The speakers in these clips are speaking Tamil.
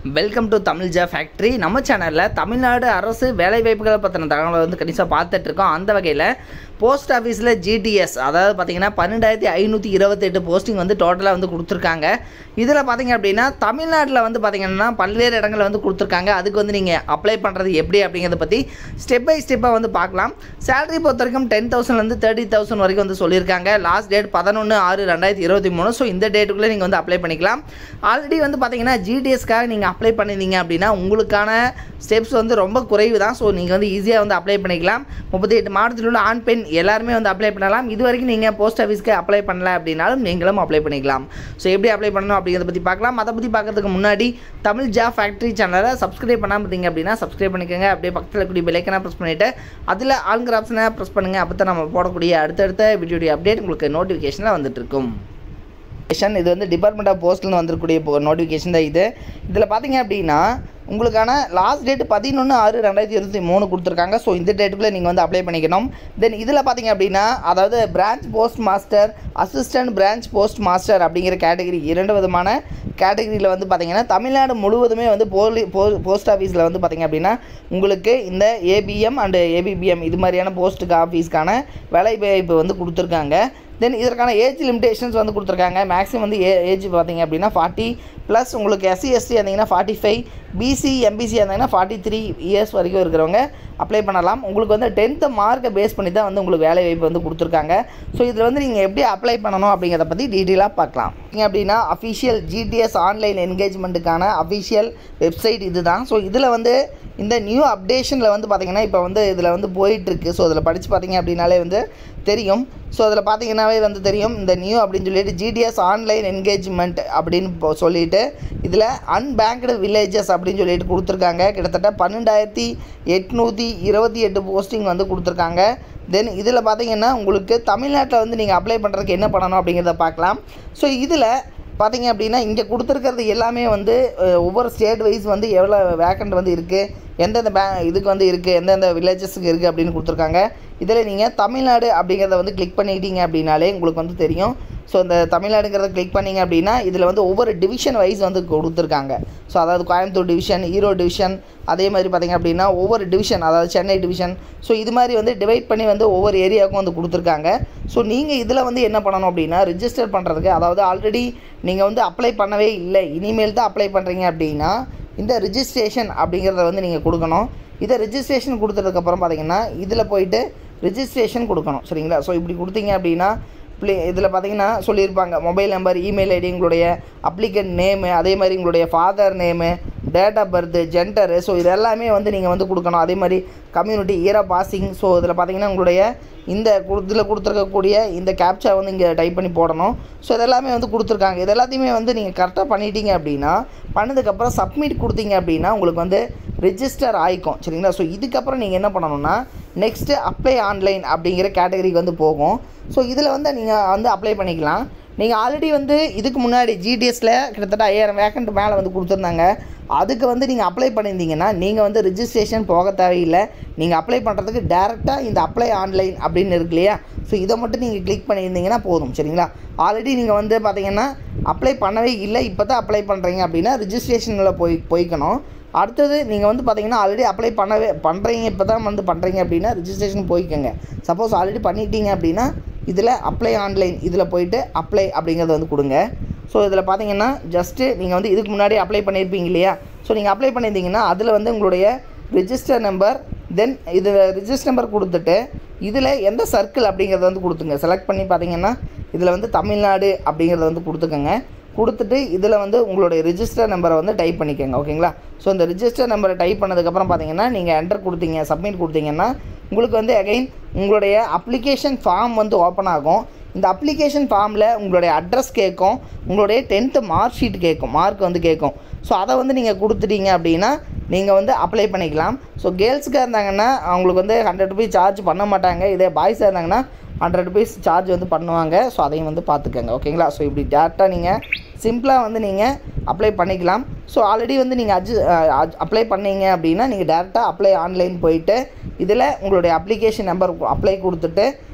வெல்கம் டு தமிழ் ஜா ஃபேக்ட்ரி நம்ம சேனலில் தமிழ்நாடு அரசு வேலைவாய்ப்புகளை பற்றின தகவலை வந்து கணிசாக பார்த்துட்டு இருக்கோம் அந்த வகையில் போஸ்ட் ஆஃபீஸில் ஜிடிஎஸ் அதாவது பார்த்தீங்கன்னா பன்னெண்டாயிரத்தி ஐநூற்றி இருபத்தெட்டு போஸ்டிங் வந்து டோட்டலாக வந்து கொடுத்துருக்காங்க இதில் பார்த்தீங்க அப்படின்னா தமிழ்நாட்டில் வந்து பார்த்தீங்கன்னா பல்வேறு இடங்களில் வந்து கொடுத்துருக்காங்க அதுக்கு வந்து நீங்கள் அப்ளை பண்ணுறது எப்படி அப்படிங்கிறத பற்றி ஸ்டெப் பை ஸ்டெப்பாக வந்து பார்க்கலாம் சேலரி பொறுத்த வரைக்கும் டென் தௌசண்ட்லேருந்து தேர்ட்டி தௌசண்ட் வரைக்கும் வந்து சொல்லியிருக்காங்க லாஸ்ட் டேட் பதினொன்று ஆறு ரெண்டாயிரத்தி இருபத்தி மூணு ஸோ இந்த டேட்டுக்குள்ளே நீங்கள் வந்து அப்ளை பண்ணிக்கலாம் ஆல்ரெடி வந்து பார்த்தீங்கன்னா ஜிடிஎஸ்க்காக நீங்கள் அப்ளை பண்ணியிருந்தீங்க அப்படின்னா உங்களுக்கான ஸ்டெப்ஸ் வந்து ரொம்ப குறைவு தான் ஸோ நீங்கள் வந்து ஈஸியாக வந்து அப்ளை பண்ணிக்கலாம் முப்பத்தி எட்டு மாவட்டத்தில் உள்ள ஆண் பெண் எல்லாருமே வந்து அப்ளை பண்ணலாம் இது வரைக்கும் நீங்கள் போஸ்ட் ஆஃபீஸ்க்கு அப்ளை பண்ணல அப்படின்னாலும் நீங்களும் அப்ளை பண்ணிக்கலாம் ஸோ எப்படி அப்ளை பண்ணணும் அப்படிங்கிறத பற்றி பார்க்கலாம் அதை பற்றி பார்க்கறதுக்கு முன்னாடி தமிழ் ஜா ஃபேக்ட்ரி சேனலை சப்ஸ்கிரைப் பண்ணாமல் இருந்தீங்க அப்படின்னா சப்ஸ்கிரைப் பண்ணிக்கோங்க அப்படியே பக்கத்தில் கூடிய பெலைக்கனை ப்ரெஸ் பண்ணிவிட்டு அதில் ஆளுங்கிற ஆப்ஷனை ப்ரெஸ் பண்ணுங்கள் அப்போ தான் நம்ம போடக்கூடிய அடுத்தடுத்த வீடியோடைய அப்டேட் உங்களுக்கு நோட்டிஃபிகேஷனில் வந்துட்டு இருக்கும் நோட்டிஃபிகேஷன் இது வந்து டிபார்ட்மெண்ட் ஆஃப் போஸ்ட்லேருந்து வந்திருக்கக்கூடிய நோட்டிஃபிகேஷன் தான் இது இதில் பார்த்தீங்க அப்படின்னா உங்களுக்கான லாஸ்ட் டேட் பதினொன்று ஆறு ரெண்டாயிரத்தி இருபத்தி மூணு கொடுத்துருக்காங்க ஸோ இந்த டேட்டுக்குள்ளே நீங்கள் வந்து அப்ளை பண்ணிக்கணும் தென் இதில் பார்த்தீங்க அப்படின்னா அதாவது branch post master assistant branch post master அப்படிங்கிற கேட்டகரி இரண்டு விதமான கேட்டகரியில் வந்து பார்த்தீங்கன்னா தமிழ்நாடு முழுவதுமே வந்து போலி போ போஸ்ட் ஆஃபீஸில் வந்து பார்த்தீங்க அப்படின்னா உங்களுக்கு இந்த ஏபிஎம் அண்டு ஏபிபிஎம் இது மாதிரியான போஸ்ட்டுக்கு ஆஃபீஸ்க்கான வேலைவாய்ப்பு வந்து கொடுத்துருக்காங்க தென் இதற்கான ஏஜ் லிமிடேஷன்ஸ் வந்து கொடுத்துருக்காங்க மேக்ஸிமம் வந்து ஏ ஏஜ் பார்த்தீங்க அப்படின்னா ஃபார்ட்டி ப்ளஸ் உங்களுக்கு எஸ்சி எஸ்டி இருந்தீங்கன்னா ஃபார்ட்டி ஃபைவ் பிசி எம்பிசி இருந்தீங்கன்னா ஃபார்ட்டி த்ரீ இயர்ஸ் வரைக்கும் இருக்கிறவங்க அப்ளை பண்ணலாம் உங்களுக்கு வந்து டென்த்து மார்க்கை பேஸ் பண்ணி தான் வந்து உங்களுக்கு வேலை வாய்ப்பு வந்து கொடுத்துருக்காங்க ஸோ இதில் வந்து நீங்கள் எப்படி அப்ளை பண்ணணும் அப்படிங்கிறத பற்றி டீட்டெயிலாக பார்க்கலாம் நீங்கள் அப்படின்னா அஃபிஷியல் ஜிடிஎஸ் ஆன்லைன் என்கேஜ்மெண்ட்டுக்கான அஃபிஷியல் வெப்சைட் இது தான் ஸோ இதில் வந்து இந்த நியூ அப்டேஷனில் வந்து பார்த்திங்கன்னா இப்போ வந்து இதில் வந்து போயிட்டுருக்கு ஸோ இதில் படித்து பார்த்தீங்க அப்படின்னாலே வந்து தெரியும் ஸோ அதில் பார்த்தீங்கன்னாவே வந்து தெரியும் இந்த நியூ அப்படின்னு சொல்லிட்டு ஜிடிஎஸ் ஆன்லைன் என்கேஜ்மெண்ட் அப்படின்னு இப்போ சொல்லிட்டு இதில் அன்பேங்க்டு வில்லேஜஸ் அப்படின்னு சொல்லிட்டு கொடுத்துருக்காங்க கிட்டத்தட்ட பன்னெண்டாயிரத்தி எட்நூற்றி இருபத்தி எட்டு போஸ்டிங் வந்து கொடுத்துருக்காங்க தென் இதில் பார்த்தீங்கன்னா உங்களுக்கு தமிழ்நாட்டில் வந்து நீங்கள் அப்ளை பண்ணுறதுக்கு என்ன பண்ணணும் அப்படிங்கிறத பார்க்கலாம் ஸோ இதில் பார்த்தீங்க அப்படின்னா இங்கே கொடுத்துருக்கிறது எல்லாமே வந்து அஹ், ஒவ்வொரு ஸ்டேட் வைஸ் வந்து எவ்வளோ வேக்கண்ட் வந்து இருக்குது எந்தெந்த பே இதுக்கு வந்து இருக்குது எந்தெந்த வில்லேஜஸுக்கு இருக்குது அப்படின்னு கொடுத்துருக்காங்க இதில் நீங்கள் தமிழ்நாடு அப்படிங்கிறத வந்து கிளிக் பண்ணிட்டீங்க அப்படின்னாலே உங்களுக்கு வந்து தெரியும் ஸோ இந்த தமிழ்நாடுங்கிறத கிளிக் பண்ணிங்க அப்படின்னா இதில் வந்து ஒவ்வொரு டிவிஷன் வைஸ் வந்து கொடுத்துருக்காங்க ஸோ அதாவது கோயம்புத்தூர் டிவிஷன் ஈரோடு டிவிஷன் அதே மாதிரி பார்த்திங்க அப்படின்னா ஒவ்வொரு டிவிஷன் அதாவது சென்னை டிவிஷன் ஸோ இது மாதிரி வந்து டிவைட் பண்ணி வந்து ஒவ்வொரு ஏரியாவுக்கும் வந்து கொடுத்துருக்காங்க ஸோ நீங்கள் இதில் வந்து என்ன பண்ணணும் அப்படின்னா ரிஜிஸ்டர் பண்ணுறதுக்கு அதாவது ஆல்ரெடி நீங்கள் வந்து அப்ளை பண்ணவே இல்லை இனிமேல் தான் அப்ளை பண்ணுறீங்க அப்படின்னா இந்த ரிஜிஸ்ட்ரேஷன் அப்படிங்கிறத வந்து நீங்கள் கொடுக்கணும் இதை ரிஜிஸ்ட்ரேஷன் கொடுத்ததுக்கப்புறம் பார்த்தீங்கன்னா இதில் போயிட்டு ரிஜிஸ்ட்ரேஷன் கொடுக்கணும் சரிங்களா ஸோ இப்படி கொடுத்தீங்க அப்படின்னா ப்ளே இதில் பார்த்தீங்கன்னா சொல்லியிருப்பாங்க மொபைல் நம்பர் இமெயில் ஐடி உங்களுடைய அப்ளிகண்ட் நேமு அதே மாதிரி உங்களுடைய father name date of birth gender so இது எல்லாமே வந்து நீங்கள் வந்து கொடுக்கணும் அதே மாதிரி கம்யூனிட்டி இயர் பாசிங் ஸோ இதில் பார்த்தீங்கன்னா உங்களுடைய இந்த இதில் கொடுத்துருக்கக்கூடிய இந்த கேப்சா வந்து இங்கே டைப் பண்ணி போடணும் ஸோ இதெல்லாமே வந்து கொடுத்துருக்காங்க இது எல்லாத்தையுமே வந்து நீங்கள் கரெக்டாக பண்ணிட்டீங்க அப்படின்னா பண்ணதுக்கப்புறம் சப்மிட் கொடுத்தீங்க அப்படின்னா உங்களுக்கு வந்து ரிஜிஸ்டர் ஆகிக்கும் சரிங்களா ஸோ இதுக்கப்புறம் நீங்கள் என்ன பண்ணணும்னா நெக்ஸ்ட்டு அப்ளை ஆன்லைன் அப்படிங்கிற கேட்டகரிக்கு வந்து போகும் ஸோ இதில் வந்து நீங்கள் வந்து அப்ளை பண்ணிக்கலாம் நீங்கள் ஆல்ரெடி வந்து இதுக்கு முன்னாடி ஜிடிஎஸில் கிட்டத்தட்ட ஐயாயிரம் வேக்கண்ட் மேலே வந்து கொடுத்துருந்தாங்க அதுக்கு வந்து நீங்கள் அப்ளை பண்ணியிருந்தீங்கன்னா நீங்கள் வந்து ரிஜிஸ்ட்ரேஷன் போக தேவையில்லை நீங்கள் அப்ளை பண்ணுறதுக்கு டேரெக்டாக இந்த அப்ளை ஆன்லைன் அப்படின்னு இருக்கு இல்லையா ஸோ இதை மட்டும் நீங்கள் கிளிக் பண்ணியிருந்தீங்கன்னா போதும் சரிங்களா ஆல்ரெடி நீங்கள் வந்து பார்த்தீங்கன்னா அப்ளை பண்ணவே இல்லை இப்போ தான் அப்ளை பண்ணுறீங்க அப்படின்னா ரிஜிஸ்ட்ரேஷனில் போய் போய்க்கணும் அடுத்தது நீங்கள் வந்து பார்த்தீங்கன்னா ஆல்ரெடி அப்ளை பண்ணவே பண்ணுறீங்க இப்போ தான் வந்து பண்ணுறீங்க அப்படின்னா ரிஜிஸ்ட்ரேஷன் போய்க்கோங்க சப்போஸ் ஆல்ரெடி பண்ணிட்டீங்க அப்படின்னா இதில் அப்ளை ஆன்லைன் இதில் போயிட்டு அப்ளை அப்படிங்கிறத வந்து கொடுங்க ஸோ இதில் பார்த்தீங்கன்னா ஜஸ்ட்டு நீங்கள் வந்து இதுக்கு முன்னாடி அப்ளை பண்ணியிருப்பீங்க இல்லையா ஸோ நீங்கள் அப்ளை பண்ணியிருந்தீங்கன்னா அதில் வந்து உங்களுடைய ரிஜிஸ்டர் நம்பர் தென் இதில் ரிஜிஸ்டர் நம்பர் கொடுத்துட்டு இதில் எந்த சர்க்கிள் அப்படிங்கிறத வந்து கொடுத்துங்க செலக்ட் பண்ணி பார்த்தீங்கன்னா இதில் வந்து தமிழ்நாடு அப்படிங்கிறத வந்து கொடுத்துக்கோங்க கொடுத்துட்டு இதில் வந்து உங்களுடைய ரிஜிஸ்டர் நம்பரை வந்து டைப் பண்ணிக்கோங்க ஓகேங்களா ஸோ இந்த ரிஜிஸ்டர் நம்பரை டைப் பண்ணதுக்கப்புறம் பார்த்தீங்கன்னா நீங்கள் என்டர் கொடுத்தீங்க சப்மிட் கொடுத்தீங்கன்னா உங்களுக்கு வந்து அகைன் உங்களுடைய அப்ளிகேஷன் ஃபார்ம் வந்து ஓப்பன் ஆகும் இந்த அப்ளிகேஷன் ஃபார்மில் உங்களுடைய அட்ரஸ் கேட்கும் உங்களுடைய டென்த்து மார்க் ஷீட் கேட்கும் மார்க் வந்து கேட்கும் ஸோ அதை வந்து நீங்கள் கொடுத்துட்டீங்க அப்படின்னா நீங்கள் வந்து அப்ளை பண்ணிக்கலாம் ஸோ கேர்ள்ஸுக்காக இருந்தாங்கன்னா அவங்களுக்கு வந்து ஹண்ட்ரட் ருபீஸ் சார்ஜ் பண்ண மாட்டாங்க இதே பாய்ஸாக இருந்தாங்கன்னா ஹண்ட்ரட் ருபீஸ் சார்ஜ் வந்து பண்ணுவாங்க ஸோ அதையும் வந்து பார்த்துக்கோங்க ஓகேங்களா ஸோ இப்படி டேரெக்டாக நீங்கள் சிம்பிளாக வந்து நீங்கள் அப்ளை பண்ணிக்கலாம் ஸோ ஆல்ரெடி வந்து நீங்கள் அஜ் அப்ளை பண்ணீங்க அப்படின்னா நீங்கள் டேரெக்டாக அப்ளை ஆன்லைன் போயிட்டு இதில் உங்களுடைய அப்ளிகேஷன் நம்பர் அப்ளை கொடுத்துட்டு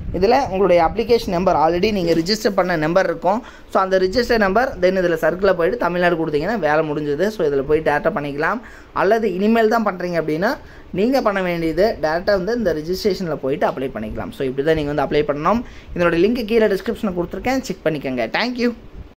இதில் உங்களுடைய அப்ளிகேஷன் நம்பர் ஆல்ரெடி நீங்கள் ரிஜிஸ்டர் பண்ண நம்பர் இருக்கும் ஸோ அந்த ரிஜிஸ்டர் நம்பர் தென் இதில் சர்க்கிளில் போயிட்டு தமிழ்நாடு கொடுத்தீங்கன்னா வேலை முடிஞ்சது ஸோ இதில் போய் டேட்டா பண்ணிக்கலாம் அல்லது இனிமேல் தான் பண்ணுறீங்க அப்படின்னா நீங்கள் பண்ண வேண்டியது டேரெக்டாக வந்து இந்த ரிஜிஸ்ட்ரேஷனில் போயிட்டு அப்ளை பண்ணிக்கலாம் ஸோ இப்படி தான் நீங்கள் வந்து அப்ளை பண்ணணும் இதனோட லிங்க் கீழே டிஸ்கிரிப்ஷனில் கொடுத்துருக்கேன் செக் பண்ணிக்கோங்க தேங்க்யூ